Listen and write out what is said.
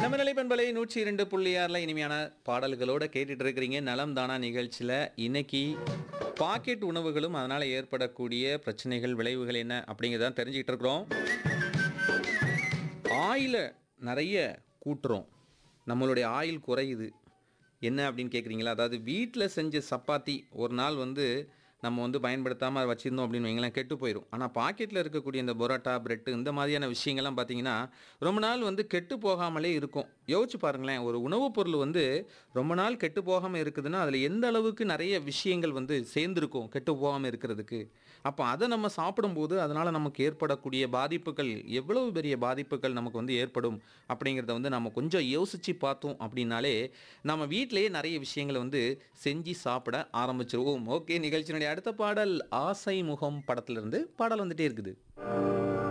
நம்ம நிலைப்பண்பலை நூற்றி இரண்டு புள்ளி ஆறில் இனிமையான பாடல்களோட கேட்டுட்டு இருக்கிறீங்க நலம் தானா நிகழ்ச்சியில் இன்னைக்கு பாக்கெட் உணவுகளும் அதனால் ஏற்படக்கூடிய பிரச்சனைகள் விளைவுகள் என்ன அப்படிங்கிறத தெரிஞ்சுக்கிட்டு இருக்கிறோம் ஆயிலை நிறைய கூட்டுறோம் நம்மளுடைய ஆயில் குறையுது என்ன அப்படின்னு கேட்குறீங்களா அதாவது வீட்டில் செஞ்ச சப்பாத்தி ஒரு நாள் வந்து நம்ம வந்து பயன்படுத்தாமல் வச்சுருந்தோம் அப்படின்னு வைங்களேன் கெட்டு போயிடும் ஆனால் பாக்கெட்டில் இருக்கக்கூடிய இந்த பரோட்டா பிரெட்டு இந்த மாதிரியான விஷயங்கள்லாம் பார்த்தீங்கன்னா ரொம்ப நாள் வந்து கெட்டு போகாமலே இருக்கும் யோசிச்சு பாருங்களேன் ஒரு உணவுப் பொருள் வந்து ரொம்ப நாள் கெட்டு போகாமல் இருக்குதுன்னா அதில் எந்த அளவுக்கு நிறைய விஷயங்கள் வந்து சேர்ந்துருக்கும் கெட்டு போகாமல் இருக்கிறதுக்கு அப்போ அதை நம்ம சாப்பிடும்போது அதனால் நமக்கு ஏற்படக்கூடிய பாதிப்புகள் எவ்வளவு பெரிய பாதிப்புகள் நமக்கு வந்து ஏற்படும் அப்படிங்கிறத வந்து நம்ம கொஞ்சம் யோசித்து பார்த்தோம் அப்படின்னாலே நம்ம வீட்டிலேயே நிறைய விஷயங்களை வந்து செஞ்சு சாப்பிட ஆரம்பிச்சிருவோம் ஓகே நிகழ்ச்சியினுடைய அடுத்த பாடல் ஆசை முகம் படத்திலிருந்து பாடல் வந்துட்டே இருக்குது